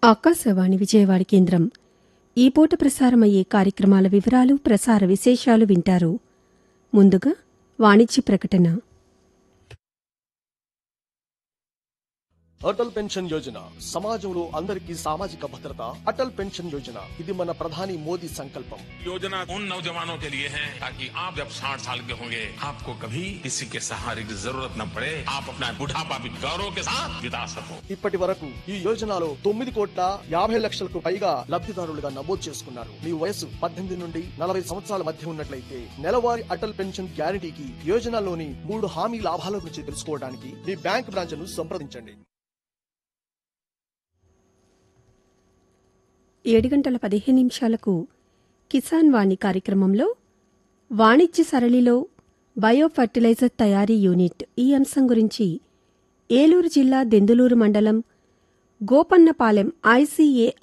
ఆకాశవాణి విజయవాడ కేంద్రం ఈ పూట ప్రసారమయ్యే కార్యక్రమాల వివరాలు ప్రసార విశేషాలు వింటారు ముందుగా వాణిజ్య ప్రకటన అటల్ పెన్షన్ యోజన సమాజంలో అందరికీ సామాజిక భద్రత అటల్ పెన్షన్ యోజన ఇది మన ప్రధాని మోదీ సంకల్పం योजना उन नौजवानों के लिए है ताकि आप जब 60 साल के होंगे आपको कभी किसी के सहारे की जरूरत न पड़े आप अपना बुढ़ापा भी गौरव के साथ बिता सको ఇప్పటి వరకు ఈ యోజనలో తొమ్మిది కోట్ల యాభై లక్షలకు పైగా లబ్ధిదారులుగా నమోదు చేసుకున్నారు మీ వయసు పద్దెనిమిది నుండి నలభై సంవత్సరాల మధ్య ఉన్నట్లయితే నెలవారీ అటల్ పెన్షన్ గ్యారంటీకి యోజనలోని మూడు హామీ లాభాల గురించి తెలుసుకోవడానికి మీ బ్యాంక్ బ్రాంచ్ ను సంప్రదించండి ఏడు గంటల పదిహేను నిమిషాలకు కిసాన్ వాణి కార్యక్రమంలో వాణిజ్య సరళిలో బయో ఫర్టిలైజర్ తయారీ యూనిట్ ఈ అంశం గురించి ఏలూరు జిల్లా దెందులూరు మండలం గోపన్నపాలెం ఐసీఏ